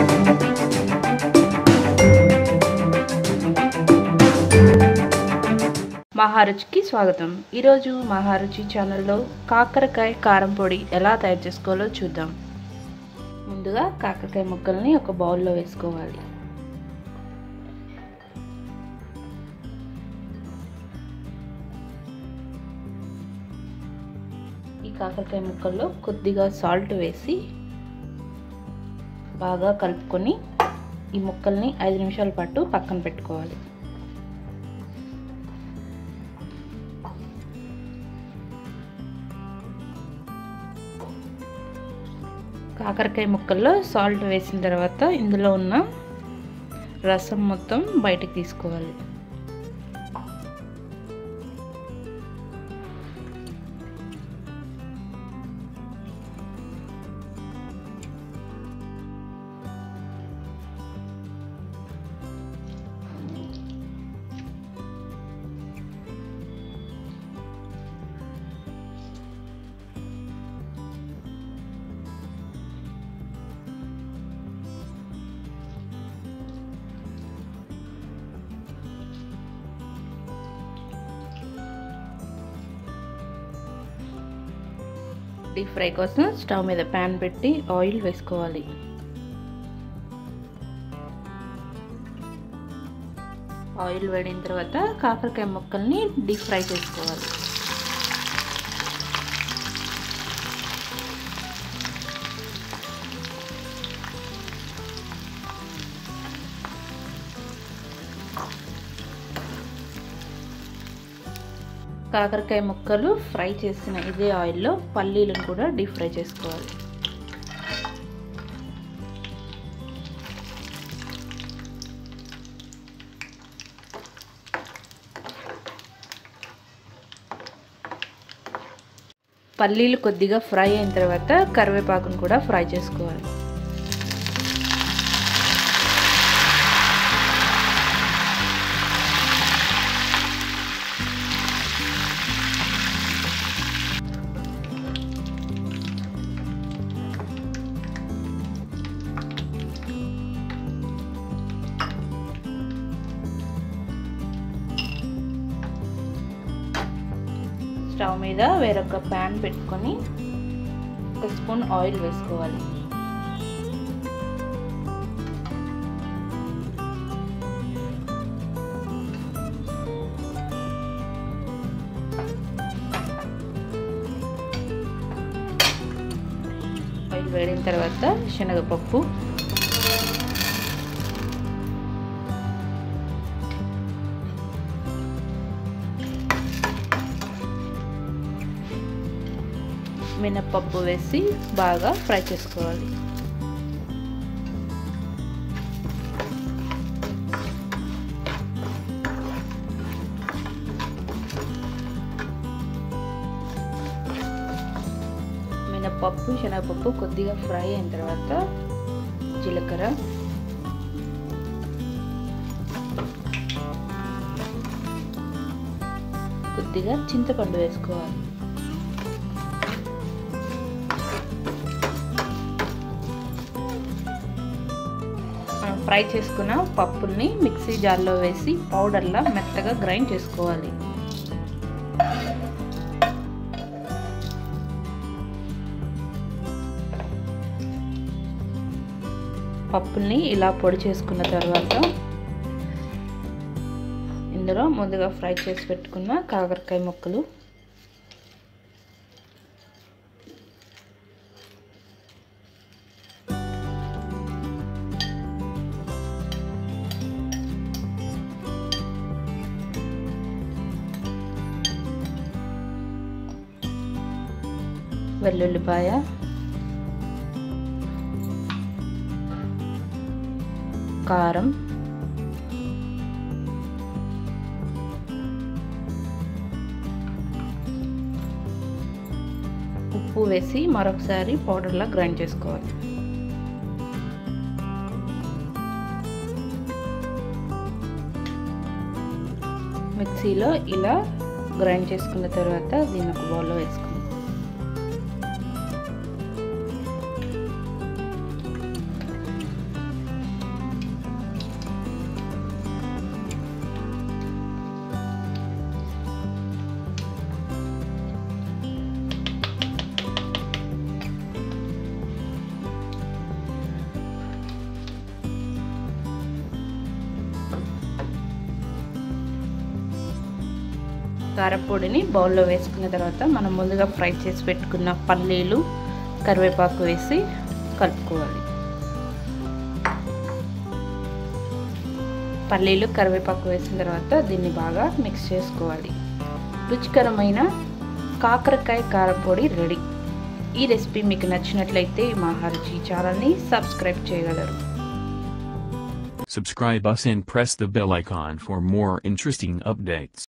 మహారుచికి స్వాగతం ఈరోజు మహారుచి ఛానల్లో కాకరకాయ కారం పొడి ఎలా తయారు చేసుకోవాలో చూద్దాం ముందుగా కాకరకాయ ముక్కల్ని ఒక బౌల్లో వేసుకోవాలి ఈ కాకరకాయ ముక్కల్లో కొద్దిగా సాల్ట్ వేసి బాగా కలుపుకొని ఈ ముక్కల్ని ఐదు నిమిషాల పాటు పక్కన పెట్టుకోవాలి కాకరకాయ ముక్కల్లో సాల్ట్ వేసిన తర్వాత ఇందులో ఉన్న రసం మొత్తం బయటకు తీసుకోవాలి డీప్ ఫ్రై కోసం స్టవ్ మీద ప్యాన్ పెట్టి ఆయిల్ వేసుకోవాలి ఆయిల్ వేడిన తర్వాత కాకరకాయ ముక్కల్ని డీప్ ఫ్రై చేసుకోవాలి కాకరకాయ ముక్కలు ఫ్రై చేసిన ఇదే ఆయిల్లో పల్లీలను కూడా డీప్ ఫ్రై చేసుకోవాలి పల్లీలు కొద్దిగా ఫ్రై అయిన తర్వాత కరివేపాకును కూడా ఫ్రై చేసుకోవాలి స్టవ్ మీద వేరొక ప్యాన్ పెట్టుకొని ఒక స్పూన్ ఆయిల్ వేసుకోవాలి ఆయిల్ వేడిన తర్వాత శనగపప్పు మినప్పప్పు వేసి బాగా ఫ్రై చేసుకోవాలి మినప్పప్పు శనగపప్పు కొద్దిగా ఫ్రై అయిన తర్వాత జీలకర్ర కొద్దిగా చింతపండు వేసుకోవాలి ఫ్రై చేసుకున్న పప్పుల్ని మిక్సీ జార్లో వేసి పౌడర్లా మెత్తగా గ్రైండ్ చేసుకోవాలి పప్పుల్ని ఇలా పొడి చేసుకున్న తర్వాత ఇందులో ముందుగా ఫ్రై చేసి పెట్టుకున్న కాకరకాయ ముక్కలు వెల్లుల్లిపాయ కారం ఉప్పు వేసి మరొకసారి పౌడర్లా గ్రైండ్ చేసుకోవాలి మిక్సీలో ఇలా గ్రైండ్ చేసుకున్న తర్వాత దీన్ని ఒక బౌల్లో వేసుకోవాలి కారపొడిని బౌల్లో వేసుకున్న తర్వాత మనం ముందుగా ఫ్రై చేసి పెట్టుకున్న పల్లీలు కరివేపాకు వేసి కలుపుకోవాలి పల్లీలు కరివేపాకు వేసిన తర్వాత దీన్ని బాగా మిక్స్ చేసుకోవాలి రుచికరమైన కాకరకాయ కారపొడి రెడీ ఈ రెసిపీ మీకు నచ్చినట్లయితే మహారుచి ఛానల్ని సబ్స్క్రైబ్ చేయగలరు Subscribe us and press the bell icon for more interesting updates.